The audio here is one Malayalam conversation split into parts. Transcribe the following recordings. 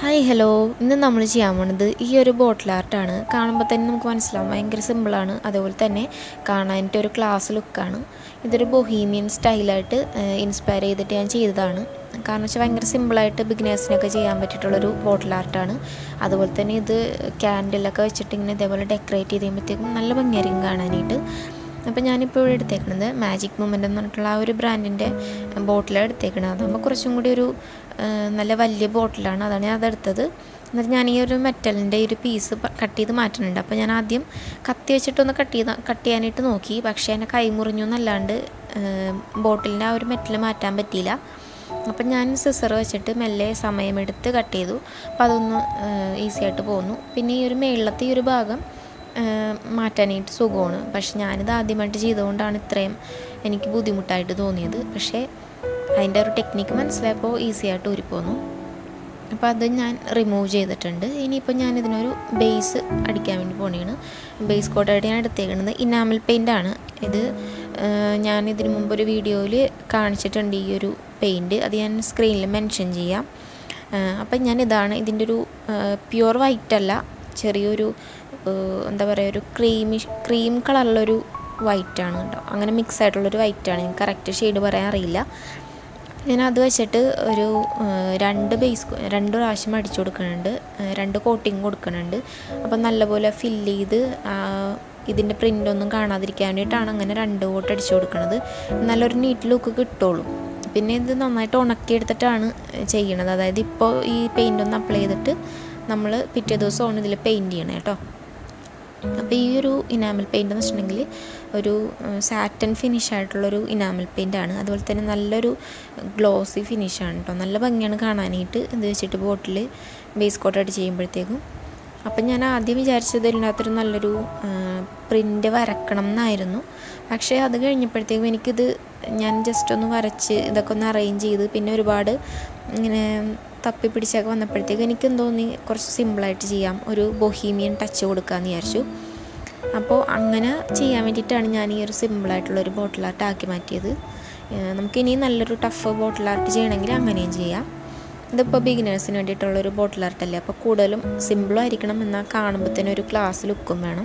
ഹായ് ഹലോ ഇന്ന് നമ്മൾ ചെയ്യാൻ പോണത് ഈ ഒരു ബോട്ടിൽ ആർട്ടാണ് കാണുമ്പോൾ തന്നെ നമുക്ക് മനസ്സിലാവും ഭയങ്കര സിമ്പിളാണ് അതേപോലെ തന്നെ കാണാനായിട്ട് ഒരു ക്ലാസ് ലുക്കാണ് ഇതൊരു ബൊഹീമിയൻ സ്റ്റൈലായിട്ട് ഇൻസ്പയർ ചെയ്തിട്ട് ഞാൻ ചെയ്തതാണ് കാരണം വെച്ചാൽ ഭയങ്കര സിമ്പിളായിട്ട് ബിഗിനേഴ്സിനൊക്കെ ചെയ്യാൻ പറ്റിയിട്ടുള്ളൊരു ബോട്ടിൽ ആർട്ടാണ് അതുപോലെ തന്നെ ഇത് ക്യാൻഡിലൊക്കെ വെച്ചിട്ട് ഇങ്ങനെ ഇതേപോലെ ഡെക്കറേറ്റ് ചെയ്ത് കഴിയുമ്പോഴത്തേക്കും നല്ല ഭംഗിയായിരിക്കും കാണാനായിട്ട് അപ്പോൾ ഞാനിപ്പോൾ ഇവിടെ എടുത്തേക്കുന്നത് മാജിക് മൂമെൻ്റ് എന്ന് പറഞ്ഞിട്ടുള്ള ആ ഒരു ബ്രാൻഡിൻ്റെ ബോട്ടിലാണ് എടുത്തേക്കുന്നത് അതാകുമ്പോൾ കുറച്ചും കൂടി ഒരു ആ, നല്ല വലിയ ബോട്ടിലാണ് അതാണ് ഞാൻ അതെടുത്തത് എന്നിട്ട് ഞാൻ ഈ ഒരു മെറ്റലിൻ്റെ ഒരു പീസ് കട്ട് ചെയ്ത് മാറ്റുന്നുണ്ട് അപ്പോൾ ഞാൻ ആദ്യം കത്തി വെച്ചിട്ടൊന്ന് കട്ട് ചെയ്ത് കട്ട് ചെയ്യാനായിട്ട് നോക്കി പക്ഷേ എന്നെ കൈ മുറിഞ്ഞു എന്നല്ലാണ്ട് ബോട്ടിലിൻ്റെ ആ ഒരു മെറ്റൽ മാറ്റാൻ പറ്റിയില്ല അപ്പം ഞാൻ സിസർ വെച്ചിട്ട് മെല്ലെ സമയമെടുത്ത് കട്ട് ചെയ്തു അപ്പോൾ അതൊന്ന് ഈസി ആയിട്ട് പോന്നു പിന്നെ ഈ ഒരു മേളിലത്തെ ഈ ഒരു ഭാഗം ഏഹ് മാറ്റാനായിട്ട് സുഖമാണ് പക്ഷെ ഞാനിത് ആദ്യമായിട്ട് ചെയ്തുകൊണ്ടാണ് ഇത്രയും എനിക്ക് ബുദ്ധിമുട്ടായിട്ട് തോന്നിയത് പക്ഷേ അതിൻ്റെ ഒരു ടെക്നിക്ക് മനസ്സിലായപ്പോൾ ഈസി ആയിട്ട് ഊരിപ്പോന്നു അപ്പോൾ അത് ഞാൻ റിമൂവ് ചെയ്തിട്ടുണ്ട് ഇനിയിപ്പോൾ ഞാൻ ഇതിനൊരു ബേസ് അടിക്കാൻ വേണ്ടി പോണേണ് ബേസ് കോട്ടായിട്ട് ഞാൻ എടുത്തേക്കുന്നത് ഇനാമൽ പെയിൻ്റ് ആണ് ഇത് ഏഹ് ഞാൻ ഇതിനു മുമ്പ് ഒരു വീഡിയോയിൽ കാണിച്ചിട്ടുണ്ട് ഈ ഒരു പെയിൻറ്റ് അത് ഞാൻ സ്ക്രീനിൽ മെൻഷൻ ചെയ്യാം ഏഹ് അപ്പം ഞാൻ ഇതാണ് ഇതിൻ്റെ ഒരു പ്യുവർ വൈറ്റ് അല്ല ചെറിയൊരു ഏഹ് എന്താ പറയുക ഒരു ക്രീമി ക്രീം കളറിലൊരു വൈറ്റ് ആണ് കേട്ടോ അങ്ങനെ മിക്സ് ആയിട്ടുള്ളൊരു വൈറ്റ് ആണ് എനിക്ക് കറക്റ്റ് ഷെയ്ഡ് പറയാൻ അറിയില്ല ഞാൻ അത് വെച്ചിട്ട് ഒരു ഏഹ്, രണ്ട് ബേസ് രണ്ട് പ്രാവശ്യം അടിച്ചു കൊടുക്കുന്നുണ്ട് ഏഹ്, രണ്ട് കോട്ടിങ് കൊടുക്കുന്നുണ്ട് അപ്പം നല്ലപോലെ ഫില്ല് ചെയ്ത് ആ, ഇതിൻ്റെ പ്രിൻ്റ് ഒന്നും കാണാതിരിക്കാൻ വേണ്ടിയിട്ടാണ് അങ്ങനെ രണ്ട് കോട്ട് അടിച്ചു കൊടുക്കുന്നത് നല്ലൊരു നീറ്റ് ലുക്ക് കിട്ടുള്ളൂ പിന്നെ ഇത് നന്നായിട്ട് ഉണക്കിയെടുത്തിട്ടാണ് ചെയ്യണത് അതായത് ഇപ്പോൾ ഈ പെയിൻ്റ് ഒന്ന് അപ്ലൈ ചെയ്തിട്ട് നമ്മൾ പിറ്റേ ദിവസമാണ് ഇതിൽ പെയിൻറ്റ് ചെയ്യണേ കേട്ടോ അപ്പോൾ ഈ ഒരു ഇനാമൽ പെയിൻ്റ് എന്ന് വെച്ചിട്ടുണ്ടെങ്കിൽ ഒരു സാറ്റൻ ഫിനിഷ് ആയിട്ടുള്ളൊരു ഇനാമൽ പെയിൻ്റ് ആണ് അതുപോലെ തന്നെ നല്ലൊരു ഗ്ലോസി ഫിനിഷാണ് കേട്ടോ നല്ല ഭംഗിയാണ് കാണാനായിട്ട് ഇത് വെച്ചിട്ട് ബോട്ടിൽ ബേസ് കോട്ട് അടിച്ച് ചെയ്യുമ്പോഴത്തേക്കും അപ്പം ഞാൻ ആദ്യം വിചാരിച്ചത് ഇതിനകത്തൊരു നല്ലൊരു പ്രിൻ്റ് വരക്കണം എന്നായിരുന്നു പക്ഷേ അത് കഴിഞ്ഞപ്പോഴത്തേക്കും എനിക്കിത് ഞാൻ ജസ്റ്റ് ഒന്ന് വരച്ച് ഇതൊക്കെ ഒന്ന് അറേഞ്ച് ചെയ്ത് പിന്നെ ഒരുപാട് ഇങ്ങനെ തപ്പി പിടിച്ചൊക്കെ വന്നപ്പോഴത്തേക്കും എനിക്കും തോന്നി കുറച്ച് സിമ്പിളായിട്ട് ചെയ്യാം ഒരു ബൊഹീമിയൻ ടച്ച് കൊടുക്കാമെന്ന് വിചാരിച്ചു അപ്പോൾ അങ്ങനെ ചെയ്യാൻ വേണ്ടിയിട്ടാണ് ഞാൻ ഈ ഒരു സിമ്പിളായിട്ടുള്ളൊരു ബോട്ടിൽ ആർട്ട് ആക്കി മാറ്റിയത് ഏഹ് നമുക്കിനി നല്ലൊരു ടഫ് ബോട്ടിൽ ആർട്ട് ചെയ്യണമെങ്കിൽ അങ്ങനെയും ചെയ്യാം ഇതിപ്പോൾ ബിഗിനേഴ്സിന് വേണ്ടിയിട്ടുള്ളൊരു ബോട്ടിൽ ആർട്ടല്ലേ അപ്പോൾ കൂടുതലും സിമ്പിളും ആയിരിക്കണം എന്നാൽ കാണുമ്പോൾ തന്നെ ഒരു ക്ലാസ് ലുക്കും വേണം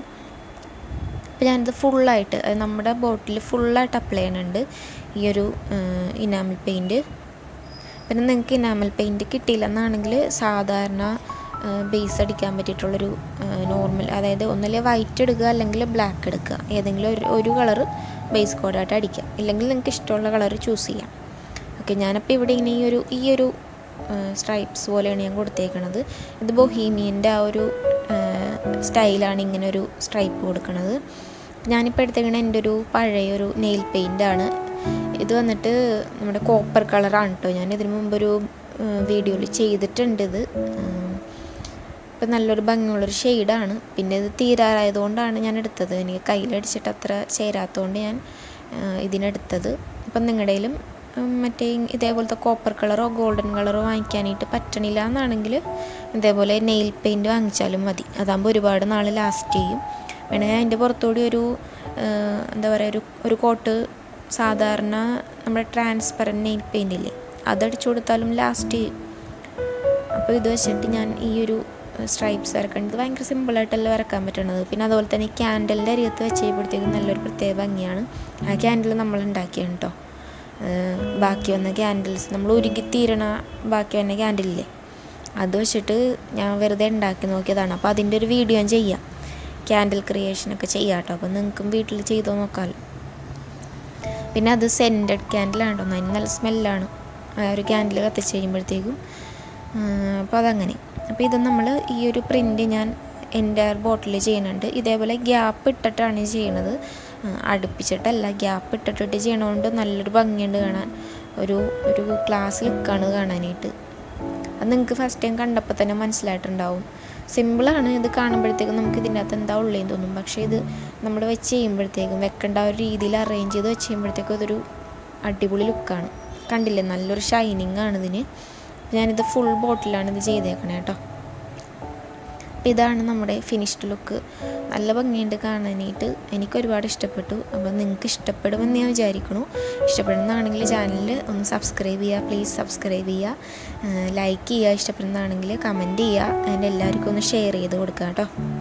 അപ്പോൾ ഞാനിത് ഫുള്ളായിട്ട് അതായത് നമ്മുടെ ബോട്ടിൽ ഫുള്ളായിട്ട് അപ്ലൈ ചെയ്യുന്നുണ്ട് ഈ ഒരു ഇനാമൽ പെയിൻറ്റ് പിന്നെ നിങ്ങൾക്ക് ഇനാമൽ പെയിൻറ്റ് കിട്ടിയില്ല എന്നാണെങ്കിൽ സാധാരണ ബേസ് അടിക്കാൻ പറ്റിയിട്ടുള്ളൊരു നോർമൽ അതായത് ഒന്നല്ലേ വൈറ്റ് എടുക്കുക അല്ലെങ്കിൽ ബ്ലാക്ക് എടുക്കുക ഏതെങ്കിലും ഒരു ഒരു കളറ് ബേസ് കോഡായിട്ട് അടിക്കാം ഇല്ലെങ്കിൽ നിങ്ങൾക്ക് ഇഷ്ടമുള്ള കളർ ചൂസ് ചെയ്യാം ഓക്കെ ഞാനപ്പോൾ ഇവിടെ ഇങ്ങനെ ഈ ഒരു ഈ ഒരു സ്ട്രൈപ്സ് പോലെയാണ് ഞാൻ കൊടുത്തേക്കണത് ഇത് ബൊഹീമിയൻ്റെ ആ ഒരു സ്റ്റൈലാണ് ഇങ്ങനെ ഒരു സ്ട്രൈപ്പ് കൊടുക്കുന്നത് ഞാനിപ്പോൾ എടുത്തേക്കണ എൻ്റെ ഒരു പഴയ ഒരു നെയിൽ പെയിൻ്റാണ് ഇത് വന്നിട്ട് നമ്മുടെ കോപ്പർ കളറാണ് കേട്ടോ ഞാൻ ഇതിനു മുമ്പൊരു വീഡിയോയിൽ ചെയ്തിട്ടുണ്ട് ഇത് ഇപ്പം നല്ലൊരു ഭംഗിയുള്ളൊരു ഷെയ്ഡാണ് പിന്നെ ഇത് തീരാറായതുകൊണ്ടാണ് ഞാൻ എടുത്തത് എനിക്ക് കയ്യിലടിച്ചിട്ട് അത്ര ചേരാത്തതുകൊണ്ട് ഞാൻ ആ, ഇതിനെടുത്തത് അപ്പം നിങ്ങളുടെയിലും മറ്റേ ഇതേപോലത്തെ കോപ്പർ കളറോ ഗോൾഡൻ കളറോ വാങ്ങിക്കാനായിട്ട് പറ്റണില്ല എന്നാണെങ്കിൽ ഇതേപോലെ നെയിൽ പെയിൻറ്റ് വാങ്ങിച്ചാലും മതി അതാകുമ്പോൾ ഒരുപാട് നാൾ ലാസ്റ്റ് ചെയ്യും വേണമെങ്കിൽ അതിൻ്റെ പുറത്തുകൂടി ഒരു ആ, എന്താ പറയുക ഒരു ഒരു കോട്ട് സാധാരണ നമ്മുടെ ട്രാൻസ്പെറൻറ്റ് നെയിൽ പെയിൻ്റ് ഇല്ലേ അതടിച്ചു കൊടുത്താലും ലാസ്റ്റ് ചെയ്യും അപ്പോൾ ഇത് വെച്ചിട്ട് ഞാൻ ഈ ഒരു സ്ട്രൈപ്സ് വരക്കേണ്ടത് ഭയങ്കര സിമ്പിളായിട്ടല്ല വരക്കാൻ പറ്റണത് പിന്നെ അതുപോലെ തന്നെ ക്യാൻഡലിൻ്റെ അരിയത്ത് വെച്ച് കഴിയുമ്പോഴത്തേക്കും നല്ലൊരു പ്രത്യേക ഭംഗിയാണ് ആ ക്യാൻഡിൽ നമ്മൾ ഉണ്ടാക്കിയാണ് കേട്ടോ ബാക്കി വന്ന ക്യാൻഡിൽസ് നമ്മൾ ഉരുകി തീരണ ബാക്കി വന്ന ക്യാൻഡിലില്ലേ അത് വെച്ചിട്ട് ഞാൻ വെറുതെ ഉണ്ടാക്കി നോക്കിയതാണ് അപ്പോൾ അതിൻ്റെ ഒരു വീഡിയോ ഞാൻ ചെയ്യാം ക്യാൻഡിൽ ക്രിയേഷനൊക്കെ ചെയ്യാം കേട്ടോ അപ്പോൾ നിങ്ങൾക്കും വീട്ടിൽ ചെയ്തോ നോക്കാമല്ലോ പിന്നെ അത് സെൻറ്റഡ് ക്യാൻഡിലാണ് കേട്ടോ അതിന് നല്ല സ്മെല്ലാണ് ആ ഒരു ക്യാൻഡിൽ കത്തിച്ച് കഴിയുമ്പോഴത്തേക്കും അപ്പോൾ അതങ്ങനെ അപ്പോൾ ഇത് നമ്മൾ ഈ ഒരു പ്രിൻ്റ് ഞാൻ എൻ്റെ ബോട്ടിൽ ചെയ്യുന്നുണ്ട് ഇതേപോലെ ഗ്യാപ്പ് ഇട്ടിട്ടാണ് ഈ ചെയ്യണത് ആ, അടുപ്പിച്ചിട്ടല്ല ഗ്യാപ്പ് ഇട്ടിട്ടിട്ട് ചെയ്യണതുകൊണ്ട് നല്ലൊരു ഭംഗിയുണ്ട് കാണാൻ ഒരു ഒരു ക്ലാസ് ലുക്കാണ് കാണാനായിട്ട് അത് നിങ്ങൾക്ക് ഫസ്റ്റ് ടൈം കണ്ടപ്പോൾ തന്നെ മനസ്സിലായിട്ടുണ്ടാവും സിമ്പിളാണ് ഇത് കാണുമ്പോഴത്തേക്കും നമുക്ക് ഇതിൻ്റെ അകത്ത് എന്താ ഉള്ളതെന്ന് തോന്നും പക്ഷേ ഇത് നമ്മൾ വെച്ച് ചെയ്യുമ്പോഴത്തേക്കും വെക്കേണ്ട ആ ഒരു രീതിയിൽ അറേഞ്ച് ചെയ്ത് വെച്ച് ചെയ്യുമ്പോഴത്തേക്കും അതൊരു അടിപൊളി ലുക്കാണ് കണ്ടില്ലേ നല്ലൊരു ഷൈനിങ് ആണ് ഇതിന് ഞാനിത് ഫുൾ ബോട്ടിലാണ് ഇത് ചെയ്തേക്കണേ കേട്ടോ അപ്പോൾ ഇതാണ് നമ്മുടെ ഫിനിഷ്ഡ് ലുക്ക് നല്ല ഭംഗിയുണ്ട് കാണാനായിട്ട് എനിക്ക് ഒരുപാട് ഇഷ്ടപ്പെട്ടു അപ്പോൾ നിങ്ങൾക്ക് ഇഷ്ടപ്പെടുമെന്ന് ഞാൻ വിചാരിക്കണു ഇഷ്ടപ്പെടുന്നതാണെങ്കിൽ ചാനൽ ഒന്ന് സബ്സ്ക്രൈബ് ചെയ്യുക പ്ലീസ് സബ്സ്ക്രൈബ് ചെയ്യുക ലൈക്ക് ചെയ്യുക ഇഷ്ടപ്പെടുന്നതാണെങ്കിൽ കമൻറ്റ് ചെയ്യുക അതിൻ്റെ എല്ലാവർക്കും ഒന്ന് ഷെയർ ചെയ്ത് കൊടുക്കുക കേട്ടോ